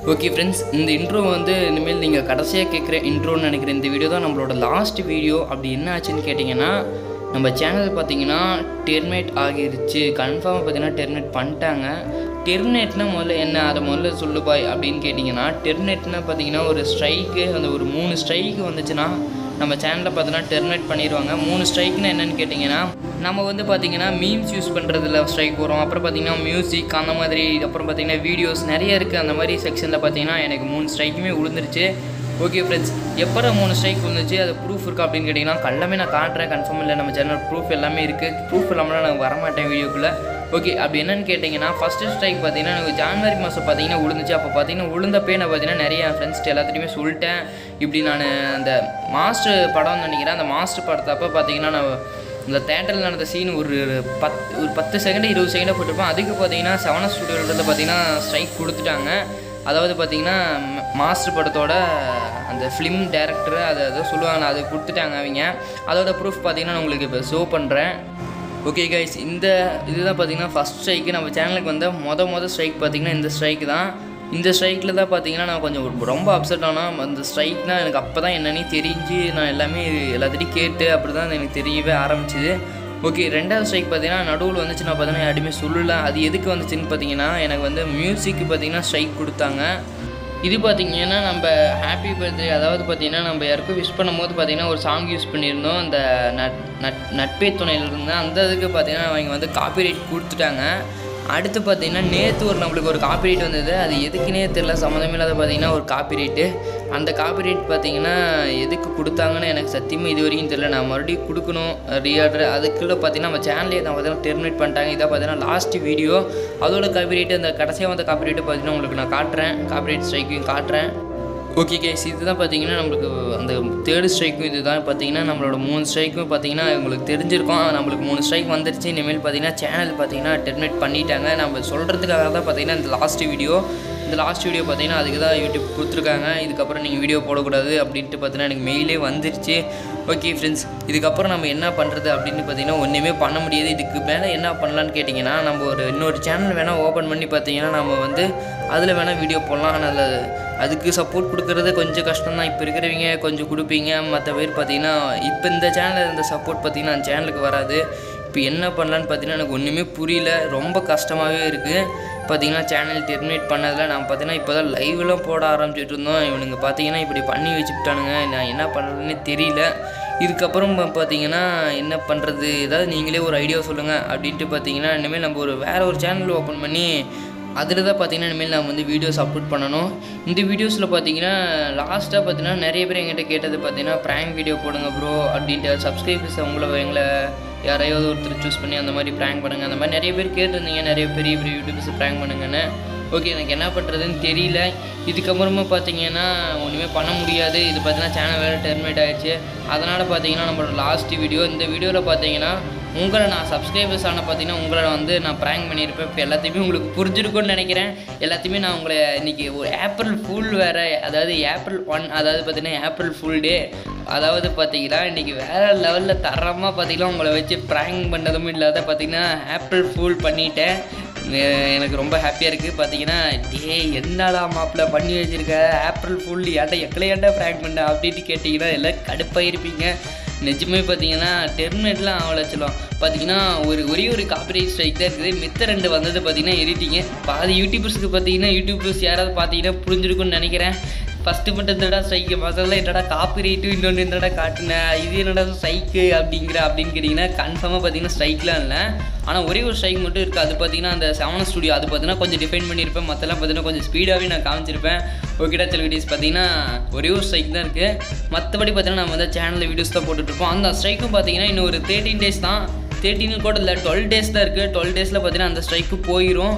okay friends இந்த intro வந்து இனிமேல் நீங்கள் கடைசியாக கேட்குற இன்ட்ரோன்னு நினைக்கிறேன் இந்த வீடியோ தான் நம்மளோட லாஸ்ட் வீடியோ அப்படி என்ன ஆச்சுன்னு கேட்டிங்கன்னா நம்ம சேனல் பார்த்தீங்கன்னா டெர்மினேட் ஆகிருச்சு கன்ஃபார்மாக பார்த்தீங்கன்னா டெர்மினேட் பண்ணிட்டாங்க டெர்மினேட்னா முதல்ல என்ன அதை முதல்ல சொல்லு பாய் அப்படின்னு கேட்டிங்கன்னா டெர்மினேட்னா பார்த்தீங்கன்னா ஒரு ஸ்ட்ரைக்கு அந்த ஒரு மூணு ஸ்ட்ரைக்கு வந்துச்சுன்னா நம்ம சேனலில் பார்த்தீங்கன்னா டெர்மினேட் பண்ணிடுவாங்க மூணு ஸ்ட்ரைக்னா என்னன்னு கேட்டிங்கன்னா நம்ம வந்து பார்த்தீங்கன்னா மீம்ஸ் யூஸ் பண்ணுறதுல ஸ்ட்ரைக் வரும் அப்புறம் பார்த்தீங்கன்னா மியூசிக் அந்த மாதிரி அப்புறம் பார்த்தீங்கன்னா வீடியோஸ் நிறைய இருக்குது அந்த மாதிரி செக்ஷனில் பார்த்தீங்கன்னா எனக்கு மூணு ஸ்ட்ரைக்குமே விழுந்துருச்சு ஓகே ஃப்ரெண்ட்ஸ் எப்போ மூணு ஸ்ட்ரைக் விழுந்துச்சு அது ப்ரூஃப் இருக்கா அப்படின்னு கேட்டிங்கன்னா கல்லமே நான் காட்டுறேன் கன்ஃபார்ம் இல்லை நம்ம சேனல் ப்ரூஃப் எல்லாமே இருக்குது ப்ரூஃப் இல்லாமல் நான் வரமாட்டேன் வீடியோக்குள்ளே ஓகே அப்படி என்னன்னு கேட்டிங்கன்னா ஃபஸ்ட்டு ஸ்ட்ரைக் பார்த்தீங்கன்னா எனக்கு ஜான்வரி மாதம் பார்த்தீங்கன்னா விழுந்துச்சு அப்போ பார்த்தீங்கன்னா விழுந்தப்பே நான் பார்த்தீங்கன்னா நிறைய என் ஃப்ரெண்ட்ஸ்ட்டு எல்லாத்துட்டையுமே சொல்லிட்டேன் இப்படி நான் அந்த மாஸ்டர் படம்னு நினைக்கிறேன் அந்த மாஸ்டர் படத்தப்போ பார்த்தீங்கன்னா நான் இந்த தேட்டரில் நடந்த சீன் ஒரு பத் ஒரு பத்து செகண்ட் இருபது செகண்டாக போட்டிருப்பேன் அதுக்கு பார்த்தீங்கன்னா செவன ஸ்டுடியோலேருந்து பார்த்தீங்கன்னா ஸ்ட்ரைக் கொடுத்துட்டாங்க அதாவது பார்த்தீங்கன்னா மாஸ்டர் படத்தோட அந்த ஃபிலிம் டேரக்டர் அதை அதை சொல்லுவாங்க அது கொடுத்துட்டாங்க அவங்க அதோட ப்ரூஃப் பார்த்தீங்கன்னா நான் உங்களுக்கு இப்போ ஷோ பண்ணுறேன் ஓகே கைஸ் இந்த இதுதான் பார்த்தீங்கன்னா ஃபஸ்ட் ஸ்ட்ரைக்கு நம்ம சேனலுக்கு வந்த மொத மொதல் ஸ்ட்ரைக் பார்த்தீங்கன்னா இந்த ஸ்ட்ரைக் தான் இந்த ஸ்ட்ரைக்கில் தான் பார்த்தீங்கன்னா நான் கொஞ்சம் ரொம்ப அப்செட் ஆனால் அந்த ஸ்ட்ரைக்னால் எனக்கு அப்போ தான் என்னன்னே தெரிஞ்சு நான் எல்லாமே எல்லாத்திட்டையும் கேட்டு அப்படி தான் எனக்கு தெரியவே ஆரம்பிச்சுது ஓகே ரெண்டாவது ஸ்ட்ரைக் பார்த்தீங்கன்னா நடுவில் வந்துச்சு நான் பார்த்தீங்கன்னா யாருமே சொல்லல அது எதுக்கு வந்துச்சுன்னு பார்த்தீங்கன்னா எனக்கு வந்து மியூசிக்கு பார்த்தீங்கன்னா ஸ்ட்ரைக் கொடுத்தாங்க இது பார்த்தீங்கன்னா நம்ம ஹாப்பி பர்த்டே அதாவது பார்த்தீங்கன்னா நம்ம யாருக்கும் விஷ் பண்ணும்போது பார்த்தீங்கன்னா ஒரு சாங் யூஸ் பண்ணியிருந்தோம் அந்த நட் நட் நட்பே துணையில் இருந்தேன் அந்த இதுக்கு பார்த்தீங்கன்னா அவங்க வந்து காப்பிரைட் கொடுத்துட்டாங்க அடுத்து பார்த்தீங்கன்னா நேற்று ஒரு நம்மளுக்கு ஒரு காப்பிரைட் வந்தது அது எதுக்குன்னே தெரில சம்மந்தமே இல்லாத பார்த்தீங்கன்னா ஒரு காப்பிரைட்டு அந்த காப்பிரைட் பார்த்தீங்கன்னா எதுக்கு கொடுத்தாங்கன்னு எனக்கு சத்தியமாக இது வரைக்கும் தெரியல நான் மறுபடியும் கொடுக்கணும் ரீஆர்டர் அதுக்குள்ளே பார்த்தீங்கன்னா நம்ம சேனலே நான் பார்த்தீங்கன்னா டெர்மினேட் பண்ணிட்டாங்க இதை பார்த்தீங்கன்னா லாஸ்ட் வீடியோ அதோட காப்பிரைட் அந்த கடைசியாக வந்த காப்பிரைட்டு பார்த்தீங்கன்னா உங்களுக்கு நான் காட்டுறேன் காப்பிரைட் ஸ்ட்ரைக்கையும் காட்டுறேன் ஓகே கேஸ் இதுதான் பார்த்தீங்கன்னா நம்மளுக்கு அந்த தேர்டு ஸ்ட்ரைக்கும் இது தான் பார்த்தீங்கன்னா நம்மளோட மூணு ஸ்ட்ரைக்கும் பார்த்தீங்கன்னா உங்களுக்கு தெரிஞ்சிருக்கும் நம்மளுக்கு மூணு ஸ்ட்ரைக் வந்துருச்சு இனிமேல் பார்த்தீங்கன்னா சேனல் பார்த்தீங்கன்னா டெர்மினேட் பண்ணிட்டாங்க நம்ம சொல்கிறதுக்காக தான் பார்த்தீங்கன்னா இந்த லாஸ்ட் வீடியோ இந்த லாஸ்ட் வீடியோ பார்த்தீங்கன்னா அதுக்கு தான் யூடியூப் கொடுத்துருக்காங்க இதுக்கப்புறம் நீங்கள் வீடியோ போடக்கூடாது அப்படின்ட்டு பார்த்தீங்கன்னா எனக்கு மெயிலே வந்துருச்சு ஓகே ஃப்ரெண்ட்ஸ் இதுக்கப்புறம் நம்ம என்ன பண்ணுறது அப்படின்னு பார்த்தீங்கன்னா ஒன்றுமே பண்ண முடியாது இதுக்கு மேலே என்ன பண்ணலான்னு கேட்டிங்கன்னா நம்ம ஒரு இன்னொரு சேனல் வேணால் ஓப்பன் பண்ணி பார்த்தீங்கன்னா நம்ம வந்து அதில் வேணால் வீடியோ போடலாம் ஆனால் அதுக்கு சப்போர்ட் கொடுக்குறது கொஞ்சம் கஷ்டம் தான் இப்போ இருக்கிறவங்க கொஞ்சம் கொடுப்பீங்க மற்ற பேர் பார்த்தீங்கன்னா இப்போ இந்த சேனலில் இருந்த சப்போர்ட் பார்த்தீங்கன்னா அந்த சேனலுக்கு வராது இப்போ என்ன பண்ணலான்னு பார்த்தீங்கன்னா எனக்கு ஒன்றுமே புரியல ரொம்ப கஷ்டமாகவே இருக்குது பார்த்தீங்கன்னா சேனல் டெர்மினேட் பண்ணதில் நான் பார்த்தீங்கன்னா இப்போ தான் லைவ்லாம் போட ஆரம்பிச்சிட்டு இருந்தோம் இவனுங்க பார்த்தீங்கன்னா இப்படி பண்ணி வச்சுக்கிட்டானுங்க நான் என்ன பண்ணுறதுன்னு தெரியல இதுக்கப்புறம் பார்த்தீங்கன்னா என்ன பண்ணுறது ஏதாவது நீங்களே ஒரு ஐடியா சொல்லுங்கள் அப்படின்ட்டு பார்த்தீங்கன்னா இனிமேல் நம்ம ஒரு வேறு ஒரு சேனல் ஓப்பன் பண்ணி அதில் தான் பார்த்தீங்கன்னா இனிமேல் நான் வந்து வீடியோஸ் அப்லோட் பண்ணணும் இந்த வீடியோஸில் பார்த்தீங்கன்னா லாஸ்ட்டாக பார்த்தீங்கன்னா நிறைய பேர் எங்கிட்ட கேட்டது பார்த்தீங்கன்னா ப்ராங்க் வீடியோ போடுங்க ப்ரோ அப்படின்ட்டு சப்ஸ்கிரைபர்ஸ் உங்களை எங்களை யாரையாவது ஒருத்தர் சூஸ் பண்ணி அந்த மாதிரி ப்ராங்க் பண்ணுங்கள் அந்த மாதிரி நிறைய பேர் கேட்டிருந்தீங்க நிறைய பெரிய பெரிய யூடியூபர்ஸ் ப்ராங்க் பண்ணுங்கன்னு ஓகே எனக்கு என்ன பண்ணுறதுன்னு தெரியல இதுக்கப்புறமா பார்த்தீங்கன்னா ஒன்றுமே பண்ண முடியாது இது பார்த்தீங்கன்னா சேனல் வேறு டெர்மினேட் ஆகிடுச்சு அதனால் பார்த்தீங்கன்னா நம்மளோட லாஸ்ட் வீடியோ இந்த வீடியோவில் பார்த்தீங்கன்னா உங்களை நான் சப்ஸ்கிரைபர்ஸ் ஆன பார்த்தீங்கன்னா உங்களை வந்து நான் ப்ராங்க் பண்ணியிருப்பேன் இப்போ எல்லாத்தையுமே உங்களுக்கு புரிஞ்சிருக்கும்னு நினைக்கிறேன் எல்லாத்தையுமே நான் உங்களை இன்றைக்கி ஒரு ஏப்ரல் ஃபுல் வேறு அதாவது ஏப்ரல் ஒன் அதாவது பார்த்தீங்கன்னா ஏப்ரல் ஃபுல் டே அதாவது பார்த்தீங்கன்னா இன்றைக்கி வேறு லெவலில் தரமாக பார்த்தீங்கன்னா உங்களை வச்சு ப்ராங்க் பண்ணதும் இல்லாத பார்த்தீங்கன்னா ஏப்ரல் ஃபுல் பண்ணிட்டேன் எனக்கு ரொம்ப ஹாப்பியாக இருக்குது பார்த்தீங்கன்னா டே என்னடா மாப்பிள்ள பண்ணி வச்சுருக்க ஏப்ரல் ஃபுல் ஏன்டா எக்கலை ஏன்டா ப்ராங்க் பண்ண அப்படின்ட்டு கேட்டிங்கன்னா எல்லாம் கடுப்பாயிருப்பீங்க நிஜமே பார்த்தீங்கன்னா டெர்மினேட்லாம் ஆகல சொல்லும் பார்த்தீங்கன்னா ஒரு ஒரே ஒரு காப்பிரைட் ஸ்ட்ரைக் தான் இருக்குது மித்த ரெண்டு வந்தது பார்த்தீங்கன்னா எடிட்டிங்க பாதி யூடியூபர்ஸ்க்கு பார்த்தீங்கன்னா யூடியூபர்ஸ் யாராவது பார்த்தீங்கன்னா புரிஞ்சிருக்கும்னு நினைக்கிறேன் ஃபஸ்ட்டு மட்டும் என்னடா ஸ்ட்ரைக்கு மசாலா என்னடா காப்பி ரேட்டு இன்னொன்று என்னடா காட்டுனேன் இது என்னடா ஸ்ட்ரைக்கு அப்படிங்கிற அப்படின்னு கேட்டிங்கன்னா கன்ஃபார்மாக பார்த்தீங்கன்னா ஸ்ட்ரைக்லாம் இல்லை ஆனால் ஒரே ஒரு ஸ்ட்ரைக் மட்டும் இருக்குது அது பார்த்தீங்கன்னா அந்த செவன் ஸ்டுடியோ அது பார்த்தீங்கன்னா கொஞ்சம் டிஃபைன் பண்ணியிருப்பேன் மற்றெல்லாம் பார்த்தீங்கன்னா கொஞ்சம் ஸ்பீடாகவே நான் காமிச்சிருப்பேன் ஓகேடா செல்விடிஸ் பார்த்தீங்கன்னா ஒரே ஒரு ஸ்ட்ரைக் தான் இருக்குது மற்றபடி பார்த்தீங்கன்னா நம்ம வந்து சேனலில் வீடியோஸ் தான் போட்டுட்ருப்போம் அந்த ஸ்ட்ரைக்கும் பார்த்தீங்கன்னா இன்னும் ஒரு தேர்ட்டின் டேஸ் தான் தேர்ட்டின் கூட இல்லை டுவெல் டேஸ் தான் இருக்குது டுவெல் டேஸில் பார்த்தீங்கன்னா அந்த ஸ்ட்ரைக்கு போயிடும்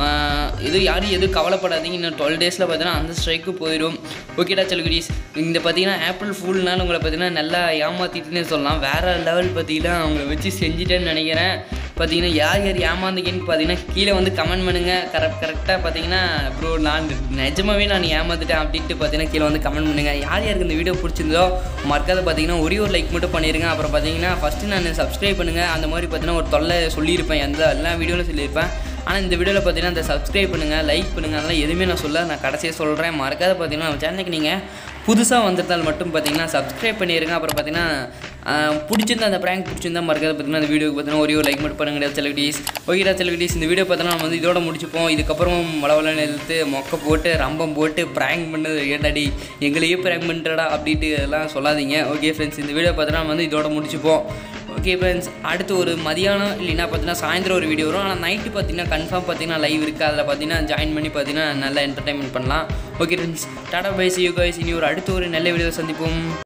இது யாரும் எதுவும் கவலைப்படாதீங்க இன்னும் டுவெல் டேஸில் பார்த்தீங்கன்னா அந்த ஸ்ட்ரைக்கு போயிடும் ஓகேடா செல்குடிஸ் இந்த பார்த்தீங்கன்னா ஆப்பிள் ஃபுல்னால உங்களை பார்த்தீங்கன்னா நல்லா ஏமாற்றிட்டுனே சொல்லலாம் வேறு லெவல் பார்த்தீங்கன்னா அவங்கள வச்சு செஞ்சுட்டேன்னு நினைக்கிறேன் பார்த்தீங்கன்னா யார் யார் ஏமாந்தீங்கன்னு பார்த்தீங்கன்னா கீழே வந்து கமெண்ட் பண்ணுங்கள் கரெக்ட் கரெக்டாக பார்த்தீங்கன்னா ப்ரோ நான் நிஜமாவே நான் ஏமாந்துட்டேன் அப்படின்ட்டு பார்த்தீங்கன்னா கீழே வந்து கமெண்ட் பண்ணுங்கள் யார் யாருக்கு இந்த வீடியோ பிடிச்சிருந்தோ மறக்காத பார்த்தீங்கன்னா ஒரே ஒரு லைக் மட்டும் பண்ணிடுங்க அப்புறம் பார்த்தீங்கன்னா ஃபஸ்ட்டு நான் சப்ஸ்கிரைப் பண்ணுங்கள் அந்த மாதிரி பார்த்தீங்கன்னா ஒரு தொல்லை சொல்லியிருப்பேன் எந்த எல்லா வீடியோவில் சொல்லியிருப்பேன் ஆனால் இந்த வீடியோவில் பார்த்தீங்கன்னா இந்த சப்ஸ்கிரைப் பண்ணுங்கள் லைக் பண்ணுங்கள் அதெல்லாம் எதுவுமே நான் சொல்ல நான் கடைசியாக சொல்கிறேன் மறக்காத பார்த்தீங்கன்னா நம்ம சேனலுக்கு நீங்கள் புதுசாக வந்திருந்தால் மட்டும் பார்த்தீங்கன்னா சப்ஸ்கிரைப் பண்ணிடுங்க அப்புறம் பார்த்தீங்கன்னா ஆஹ், பிடிச்சிருந்தா அந்த ப்ராங்க் பிடிச்சிருந்தா மறக்காத பார்த்தீங்கன்னா அந்த வீடியோக்கு பார்த்தீங்கன்னா ஒரே ஒரு லைக் மட்டும் பண்ணுங்க செலிபிரிட்டிஸ் ஓகேடா செலிபிரிட்டிஸ் இந்த வீடியோ பார்த்தீங்கன்னா நம்ம வந்து இதோட முடிச்சுப்போம் இதுக்கப்புறம் வளவலன்னு எழுத்து மொக்க போட்டு ரம்பம் போட்டு ப்ராங்க் பண்ணது ஏண்டாடி எங்களையே ப்ராங்க் பண்ணுறடா அப்படின்ட்டு எல்லாம் சொல்லாதீங்க ஓகே ஃப்ரெண்ட்ஸ் இந்த வீடியோ பார்த்தீங்கன்னா நம்ம வந்து இதோட முடிச்சுப்போம் ஓகே ஃப்ரெண்ட்ஸ் அடுத்து ஒரு மதியானம் இல்லைன்னா பார்த்தீங்கன்னா சாயந்தரம் ஒரு வீடியோ வரும் ஆனால் நைட்டு பார்த்தீங்கன்னா கன்ஃபார்ம் பார்த்தீங்கன்னா லைவ் இருக்குது அதில் பார்த்தீங்கன்னா ஜாயின் பண்ணி பார்த்தீங்கன்னா நல்லா என்டர்டைன்மெண்ட் பண்ணலாம் okay friends tata bye see you guys இனி ஒரு அடுத்த ஒரு நல்ல வீடியோ சந்திப்போம்